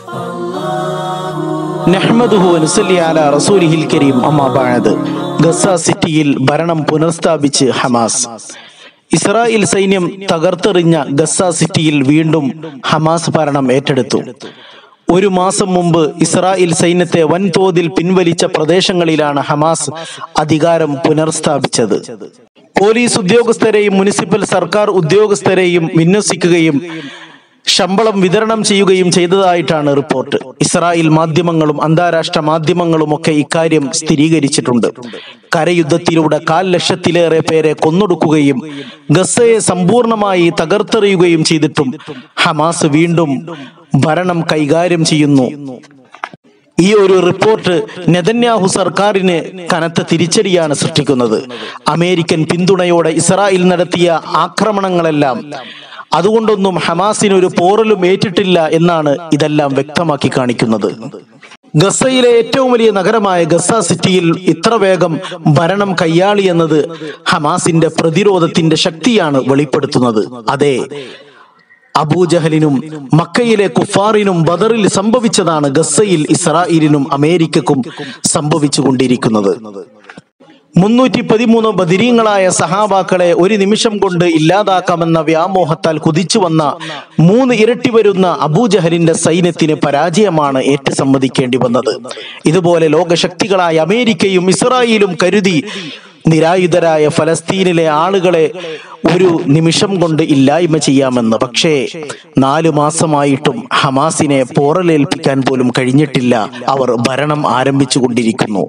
നഹ്മദുഹു വനുസല്ലി അലാ റസൂലിഹിൽ കരീം അമ്മാ ബഅദ് ഗസ സിറ്റിയിൽ ഭരണം പുനഃസ്ഥാപിച്ച് ഹമാസ് ഇസ്രായേൽ സൈന്യം തകർത്തെറിഞ്ഞ ഗസ സിറ്റിയിൽ വീണ്ടും ഹമാസ് ഭരണം ഏറ്റെടുത്തു ഒരു മാസം മുമ്പ് ഇസ്രായേൽ സൈന്യത്തെ വൻതോതിൽ പിൻവലിച്ച പ്രദേശങ്ങളിലാണ് ഹമാസ് അധികാരം പുനഃസ്ഥാപിച്ചത് പോലീസ് ഉദ്യോഗസ്ഥരെയും മുനിസിപ്പൽ സർക്കാർ ഉദ്യോഗസ്ഥരെയും വിന്യസിക്കുകയും ശമ്പളം വിതരണം ചെയ്യുകയും ചെയ്തതായിട്ടാണ് റിപ്പോർട്ട് ഇസ്രായേൽ മാധ്യമങ്ങളും അന്താരാഷ്ട്ര മാധ്യമങ്ങളും ഒക്കെ ഇക്കാര്യം സ്ഥിരീകരിച്ചിട്ടുണ്ട് കരയുദ്ധത്തിലൂടെ കാൽ ലക്ഷത്തിലേറെ പേരെ കൊന്നൊടുക്കുകയും ഗസയെ സമ്പൂർണമായി തകർത്തെറിയുകയും ചെയ്തിട്ടും ഹമാസ് വീണ്ടും ഭരണം കൈകാര്യം ചെയ്യുന്നു ഈ ഒരു റിപ്പോർട്ട് നെതന്യാഹു സർക്കാരിന് കനത്ത തിരിച്ചടിയാണ് സൃഷ്ടിക്കുന്നത് അമേരിക്കൻ പിന്തുണയോടെ ഇസ്രായേൽ നടത്തിയ ആക്രമണങ്ങളെല്ലാം അതുകൊണ്ടൊന്നും ഹമാസിന് ഒരു പോറലും ഏറ്റിട്ടില്ല എന്നാണ് ഇതെല്ലാം വ്യക്തമാക്കി കാണിക്കുന്നത് ഗസയിലെ ഏറ്റവും വലിയ നഗരമായ ഗസ സിറ്റിയിൽ ഇത്ര വേഗം ഭരണം കയ്യാളി എന്നത് ഹമാസിന്റെ പ്രതിരോധത്തിന്റെ ശക്തിയാണ് വെളിപ്പെടുത്തുന്നത് അതെ അബൂജഹലിനും മക്കയിലെ കുഫാറിനും ബദറിൽ സംഭവിച്ചതാണ് ഗസയിൽ ഇസ്രായേലിനും അമേരിക്കക്കും സംഭവിച്ചുകൊണ്ടിരിക്കുന്നത് മുന്നൂറ്റി പതിമൂന്ന് ബദിരീങ്ങളായ സഹാബാക്കളെ ഒരു നിമിഷം കൊണ്ട് ഇല്ലാതാക്കാമെന്ന വ്യാമോഹത്താൽ കുതിച്ചു വന്ന മൂന്ന് ഇരട്ടി വരുന്ന അബൂജഹലിന്റെ സൈന്യത്തിന് പരാജയമാണ് ഏറ്റുസമ്മതിക്കേണ്ടി വന്നത് ഇതുപോലെ ലോകശക്തികളായ അമേരിക്കയും ഇസ്രായേലും കരുതി നിരായുധരായ ഫലസ്തീനിലെ ആളുകളെ ഒരു നിമിഷം കൊണ്ട് ഇല്ലായ്മ ചെയ്യാമെന്ന് പക്ഷേ നാലു മാസമായിട്ടും ഹമാസിനെ പോറലേൽപ്പിക്കാൻ പോലും കഴിഞ്ഞിട്ടില്ല അവർ ഭരണം ആരംഭിച്ചു കൊണ്ടിരിക്കുന്നു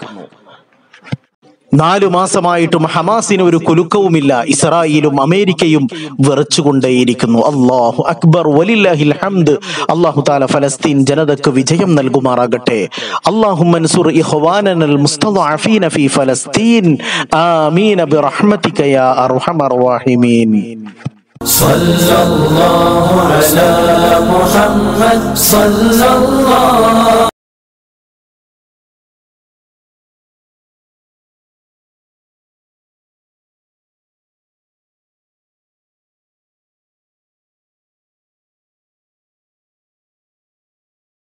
നാലു മാസമായിട്ടും ഹമാസിന് ഒരു കുലുക്കവുമില്ല ഇസ്രായേലും അമേരിക്കയും വിറച്ചുകൊണ്ടേയിരിക്കുന്നു അള്ളാഹു അക്ബർ വലില്ലാഹിൽ ഹംദ് അള്ളാഹു താല ഫലസ്തീൻ ജനതക്ക് വിജയം നൽകുമാറാകട്ടെ അള്ളാഹു മൻസുർ ഇഖ്വാനൽ മുസ്തദഅഫീന ഫീ ഫലസ്തീൻ ആമീൻ ബിറഹ്മതിക യാ അർഹമർ റഹീമീൻ صلى الله على محمد صلى الله